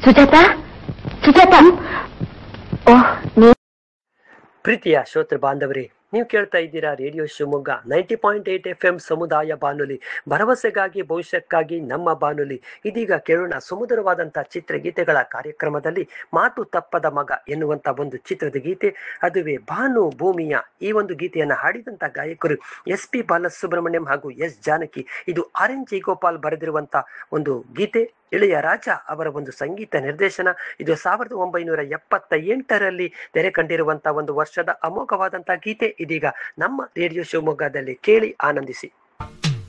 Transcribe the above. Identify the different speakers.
Speaker 1: ಸುಜಾತ ಸುಜಾತ ಓಹ್ ನೀ
Speaker 2: ಪ್ರೀತಿಯ ಶ್ರೋತೃ ಬಾಂಧವರೇ ನೀವು ಕೇಳ್ತಾ ಇದ್ದೀರಾ radio Shivamogga ninety point eight F M ಸಮುದಾಯ ಬಾನುಲಿ ಭರವಸೆಗಾಗಿ ಭವಿಷ್ಯಕ್ಕಾಗಿ ನಮ್ಮ ಬಾನುಲಿ ಇದೀಗ ಕೇಳೋಣ ಸುಮಧುರವಾದಂತಹ ಚಿತ್ರಗೀತೆಗಳ ಕಾರ್ಯಕ್ರಮದಲ್ಲಿ ಮಾತು ತಪ್ಪದ ಮಗ ಎನ್ನುವಂತ ಒಂದು ಚಿತ್ರದ ಗೀತೆ ಅದುವೇ ಭಾನು ಭೂಮಿಯ ಈ ಒಂದು ಗೀತೆಯನ್ನ ಹಾಡಿದಂತ ಗಾಯಕರು ಎಸ್ ಪಿ ಬಾಲಸುಬ್ರಹ್ಮಣ್ಯಂ ಹಾಗೂ ಎಸ್ ಜಾನಕಿ ಇದು ಆರ್ ಎನ್ ಜಿ ಗೋಪಾಲ್ ಬರೆದಿರುವಂತ ಒಂದು ಗೀತೆ ಇಳೆಯ ರಾಜ ಅವರ ಒಂದು ಸಂಗೀತ ನಿರ್ದೇಶನ ಇದು ಸಾವಿರದ ಒಂಬೈನೂರ ಎಪ್ಪತ್ತ ಎಂಟರಲ್ಲಿ ತೆರೆ ಕಂಡಿರುವಂತಹ ಒಂದು ವರ್ಷದ ಅಮೋಘವಾದಂತಹ ಗೀತೆ ಇದೀಗ ನಮ್ಮ ರೇಡಿಯೋ ಶಿವಮೊಗ್ಗದಲ್ಲಿ ಕೇಳಿ ಆನಂದಿಸಿ